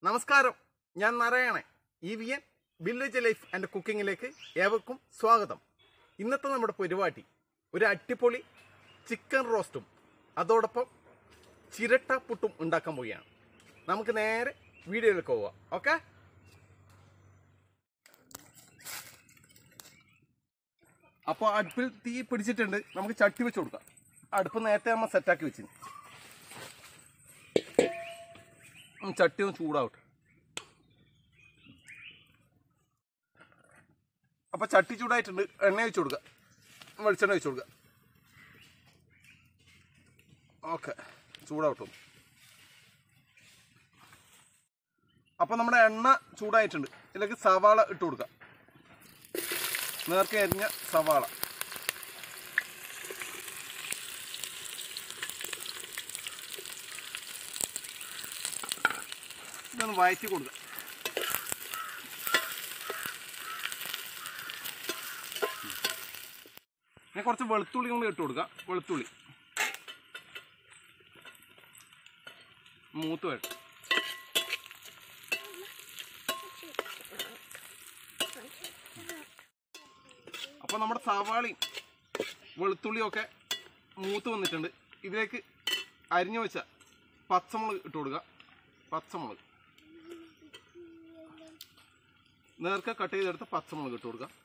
നമസ്കാരം ഞാൻ Narayanan E V N village life and കുക്കിങ്ങിലേക്ക് ഏവർക്കും സ്വാഗതം ഇന്നത്തെ നമ്മുടെ പരിപാടി ഒരു അടിപൊളി ചിക്കൻ റോസ്റ്റും അതോടൊപ്പം ചിരട്ട പുട്ടും ഉണ്ടാക്കാൻ പോവുകയാണ് നമുക്ക് നേരെ വീഡിയോയിലേക്ക് പോവാം ഓക്കെ അപ്പോൾ അടുപ്പിൽ തീ പിടിച്ചിട്ടുണ്ട് നമുക്ക് ചട്ടി വെച്ച് കൊടുക്കാം അടുപ്പ് നേരത്തെ നമ്മൾ സെറ്റാക്കി വെച്ചിന് ഉം, ചട്ടി ഒന്ന് ചൂടാവട്ടെ അപ്പൊ ചട്ടി ചൂടായിട്ടുണ്ട് എണ്ണ ഒഴിച്ചു കൊടുക്കുക വെളിച്ചെണ്ണ ഒഴിച്ചു കൊടുക്കുക ഓക്കെ ചൂടാവട്ടെ അപ്പൊ നമ്മുടെ എണ്ണ ചൂടായിട്ടുണ്ട് ഇതിലേക്ക് സവാള ഇട്ട് കൊടുക്കുക നേർക്കെ അരിഞ്ഞ സവാള ഇതൊന്ന് വഴറ്റി കൊടുക്കുക ഞാൻ കുറച്ച് വെളുത്തുള്ളി കൊണ്ട് ഇട്ട് കൊടുക്കുക വെളുത്തുള്ളി മൂത്ത് വേണം അപ്പോൾ നമ്മുടെ സവാളയും വെളുത്തുള്ളിയും ഒക്കെ മൂത്ത് വന്നിട്ടുണ്ട് ഇതിലേക്ക് അരിഞ്ഞു വെച്ച പച്ചമുളക് ഇട്ട് കൊടുക്കുക പച്ചമുളക് നേർക്കെ കട്ട് ചെയ്തെടുത്ത പച്ചമുളക് ഇട്ട് കൊടുക്കുക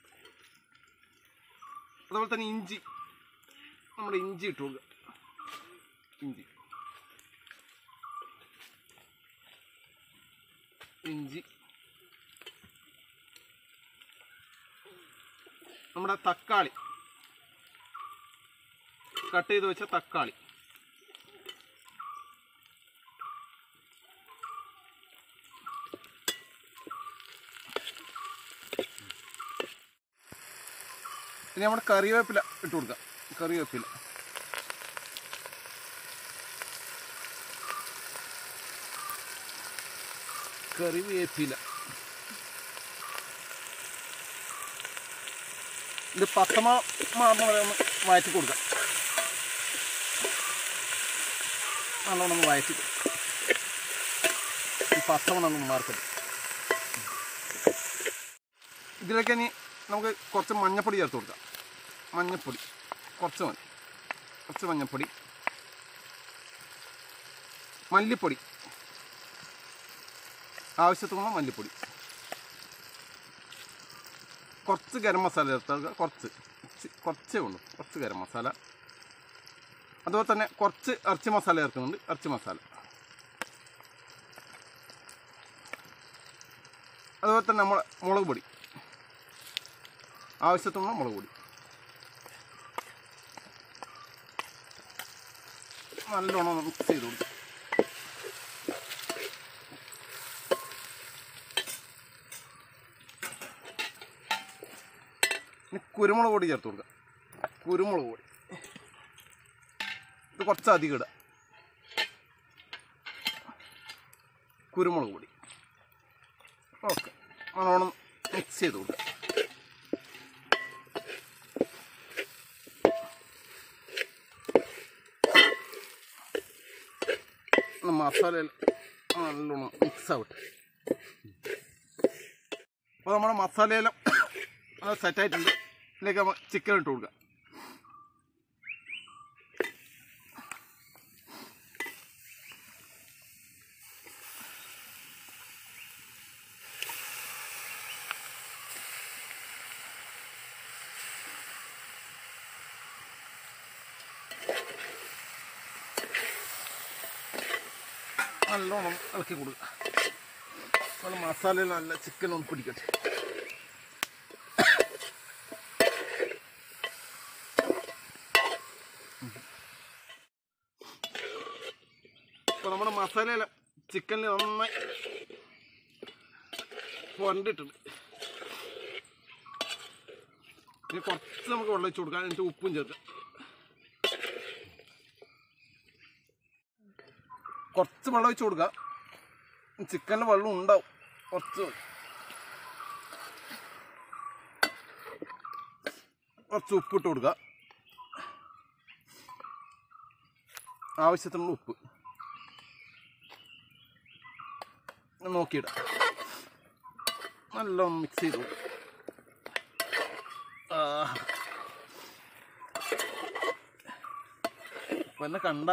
അതുപോലെ തന്നെ ഇഞ്ചി നമ്മുടെ ഇഞ്ചി ഇട്ട് കൊടുക്കുക ഇഞ്ചി ഇഞ്ചി നമ്മുടെ തക്കാളി കട്ട് ചെയ്ത് വെച്ച തക്കാളി ഇനി നമ്മുടെ കറിവേപ്പില ഇട്ട് കൊടുക്കാം കറിവേപ്പില കറിവേപ്പില ഇത് പത്തമ മാറുന്ന വരെ ഒന്ന് വഴറ്റി കൊടുക്കാം നല്ലോണം ഒന്ന് വഴറ്റി ഈ പത്തമണൊന്ന് മാർക്കറ്റ് ഇതിലേക്ക് ഇനി നമുക്ക് കുറച്ച് മഞ്ഞപ്പൊടി ചേർത്ത് കൊടുക്കാം മഞ്ഞപ്പൊടി കുറച്ച് മതി കുറച്ച് മഞ്ഞപ്പൊടി മല്ലിപ്പൊടി ആവശ്യത്തിനുള്ള മല്ലിപ്പൊടി കുറച്ച് ഗരം മസാല ചേർത്ത് കുറച്ച് ചി- കുറച്ചേ ഉള്ളൂ കുറച്ച് ഗരം മസാല അതുപോലെ തന്നെ കുറച്ച് ഇറച്ചി മസാല ചേർക്കുന്നുണ്ട് ഇറച്ചി മസാല അതുപോലെ തന്നെ നമ്മൾ മുളക് പൊടി ആവശ്യത്തിനുള്ള മുളക് പൊടി നല്ലോണം ഒന്ന് മിക്സ് ചെയ്ത് കൊടുക്കും ഇനി കുരുമുളക് പൊടി ചേർത്ത് കൊടുക്കുക കുരുമുളക് പൊടി ഇത് കുറച്ച് അധികം ഇടുക കുരുമുളക് പൊടി ഓക്കെ നല്ലോണം മിക്സ് ചെയ്ത് കൊടുക്കുക ഒന്ന് മസാലയിൽ നല്ലോണം മിക്സ് ആവട്ടെ അപ്പോൾ നമ്മുടെ മസാലയെല്ലാം സെറ്റായിട്ടുണ്ട് ഇതിലേക്ക് നമ്മൾ ചിക്കൻ ഇട്ട് കൊടുക്കുക നല്ലോണം ഇളക്കി കൊടുക്കുക നല്ല മസാലയിൽ നല്ല ചിക്കൻ ഒന്ന് പിടിക്കട്ടെ അപ്പോൾ നമ്മുടെ മസാലയില ചിക്കനിൽ നന്നായി പുരണ്ടിട്ടുണ്ട് ഇനി കുറച്ച് നമുക്ക് വെള്ളം വെച്ച് കൊടുക്കാം എന്നിട്ട് ഉപ്പും ചേർക്കാം കുറച്ച് വെള്ളം ഒഴിച്ച് കൊടുക്കുക ചിക്കനിൽ വെള്ളം ഉണ്ടാവും കുറച്ച് മതി. കുറച്ച് ഉപ്പിട്ട് കൊടുക്കുക ആവശ്യത്തിനുള്ള ഉപ്പ് നോക്കിയിടാം നല്ലോണം മിക്സ് ചെയ്തു ആ. ഇപ്പൊ എന്നെ കണ്ട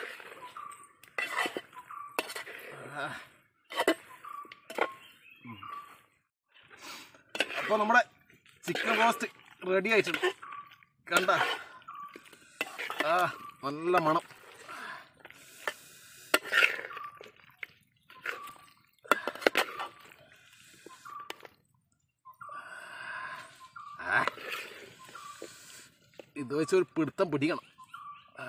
അപ്പൊ നമ്മുടെ ചിക്കൻ റോസ്റ്റ് റെഡി ആയിട്ടുണ്ട് കണ്ട ആ നല്ല മണം ആ. ഇത് വെച്ച് ഒരു പിടുത്തം പിടിക്കണം ആ.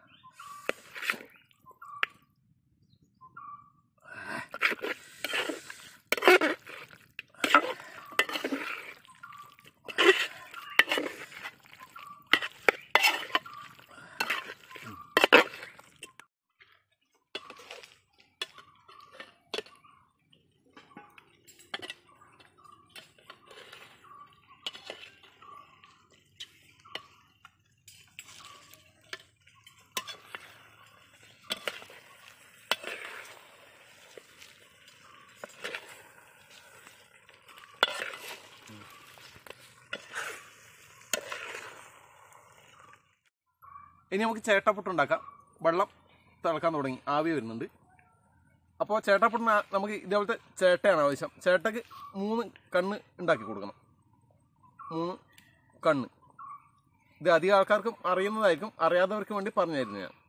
ഇനി നമുക്ക് ചേട്ടാപ്പുട്ട് ഉണ്ടാക്കാം വെള്ളം തിളക്കാൻ തുടങ്ങി ആവി വരുന്നുണ്ട് അപ്പോൾ ചേട്ടാപ്പുട്ടിന് നമുക്ക് ഇതേപോലത്തെ ചേട്ടയാണ് ആവശ്യം ചേട്ടക്ക് മൂന്ന് കണ്ണ് ഉണ്ടാക്കി കൊടുക്കണം മൂന്ന് കണ്ണ് ഇത് അധികം ആൾക്കാർക്കും അറിയുന്നതായിരിക്കും അറിയാത്തവർക്ക് വേണ്ടി പറഞ്ഞായിരുന്നു ഞാൻ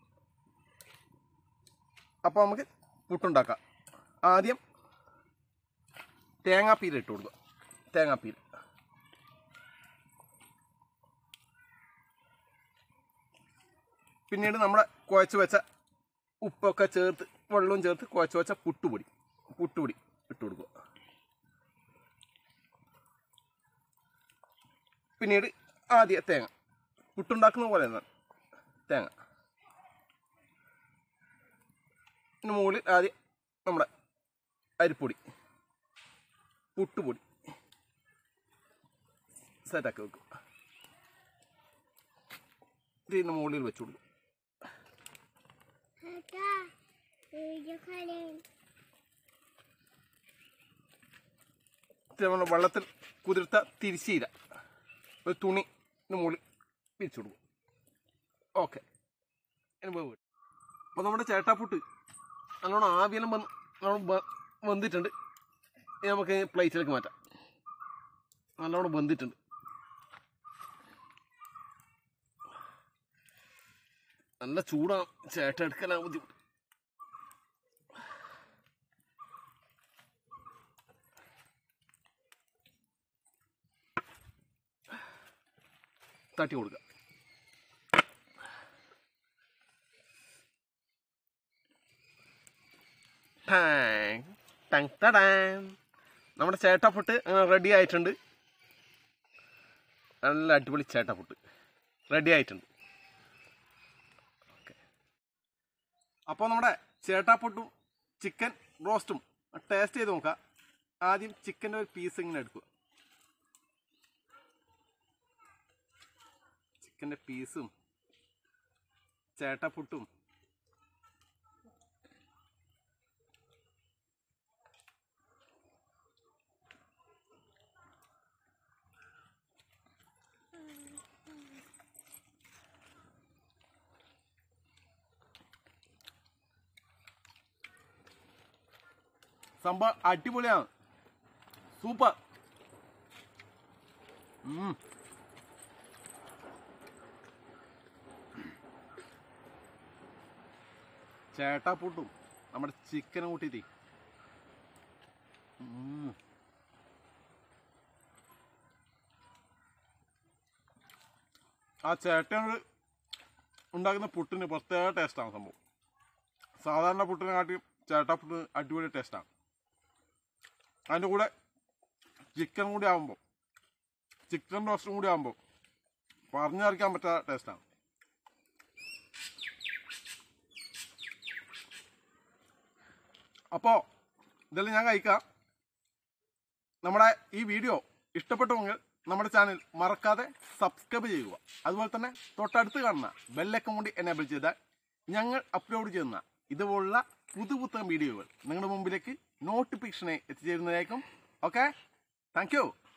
അപ്പോൾ നമുക്ക് പുട്ടുണ്ടാക്കാം ആദ്യം തേങ്ങാപ്പീൽ ഇട്ട് കൊടുക്കുക തേങ്ങാപ്പീൽ പിന്നീട് നമ്മുടെ കുഴച്ച് വെച്ച ഉപ്പൊക്കെ ചേർത്ത് വെള്ളവും ചേർത്ത് കുഴച്ച് വെച്ച പുട്ടുപൊടി പുട്ടുപൊടി ഇട്ട് കൊടുക്കുക പിന്നീട് ആദ്യം തേങ്ങ പുട്ടുണ്ടാക്കുന്ന പോലെ തന്നെ തേങ്ങ പിന്നെ മുകളിൽ ആദ്യം നമ്മുടെ അരിപ്പൊടി പുട്ടുപൊടി സെറ്റാക്കി വെക്കും ഇതിന് മുകളിൽ വെച്ച് കൊടുക്കും Ada video kalian. ഇത് നമ്മൾ വെള്ളത്തിൽ കുതിർത്ത തിരിശീല ഒരു തുണി മുകളിൽ പിരിച്ചു കൊടുക്കും ഓക്കെ അപ്പോൾ നമ്മുടെ ചേട്ടാപ്പുട്ട് നല്ലോണം ആവിയെല്ലാം വന്ന് നല്ലോണം വ- വെന്തിട്ടുണ്ട് ഇനി നമുക്ക് പ്ലേറ്റിലേക്ക് മാറ്റാം നല്ലോണം വെന്തിട്ടുണ്ട് നല്ല ചൂടാണ് ചേട്ട എടുക്കാനാ ബുദ്ധിമുട്ട് തട്ടി കൊടുക്കുക ടാങ്, ടങ് തടാം. നമ്മുടെ ചേട്ടാപ്പുട്ട് റെഡി ആയിട്ടുണ്ട് നല്ല അടിപൊളി ചേട്ടാപ്പുട്ട് റെഡി ആയിട്ടുണ്ട് അപ്പോൾ നമ്മുടെ ചേട്ടാപ്പുട്ടും ചിക്കൻ റോസ്റ്റും ടേസ്റ്റ് ചെയ്ത് നോക്കാം ആദ്യം ചിക്കൻ്റെ ഒരു പീസ് ഇങ്ങനെ എടുക്കുക ചിക്കൻ്റെ പീസും ചേട്ടാപ്പുട്ടും സംഭവം അടിപൊളിയാണ് സൂപ്പർ ഉം. ചേട്ടാപ്പൂട്ടും നമ്മുടെ ചിക്കനും കൂട്ടിയിട്ട് ഉം. ആ ചേട്ടനോട് ഉണ്ടാക്കുന്ന പുട്ടിന് പ്രത്യേക ടേസ്റ്റാണ് സംഭവം സാധാരണ പുട്ടിനെ കാട്ടി ചേട്ടാപ്പുട്ടിന് അടിപൊളി ടേസ്റ്റാണ് അതിൻ്റെ കൂടെ ചിക്കൻ കൂടി ആകുമ്പോൾ ചിക്കൻ റോസ്റ്റും കൂടി ആകുമ്പോൾ പറഞ്ഞറിയിക്കാൻ പറ്റാത്ത ടേസ്റ്റാണ് അപ്പോൾ ഇതെല്ലാം ഞാൻ കഴിക്കാം നമ്മുടെ ഈ വീഡിയോ ഇഷ്ടപ്പെട്ടുവെങ്കിൽ നമ്മുടെ ചാനൽ മറക്കാതെ സബ്സ്ക്രൈബ് ചെയ്യുക അതുപോലെ തന്നെ തൊട്ടടുത്ത് കാണുന്ന ബെല്ലൈക്കൺ കൂടി എനേബിൾ ചെയ്താൽ ഞങ്ങൾ അപ്ലോഡ് ചെയ്യുന്ന ഇതുപോലുള്ള പുതുപുത്തൻ വീഡിയോകൾ നിങ്ങളുടെ മുമ്പിലേക്ക് നോട്ടിഫിക്കേഷനെ എത്തിച്ചേരുന്നതായിരിക്കും ഓക്കെ താങ്ക് യു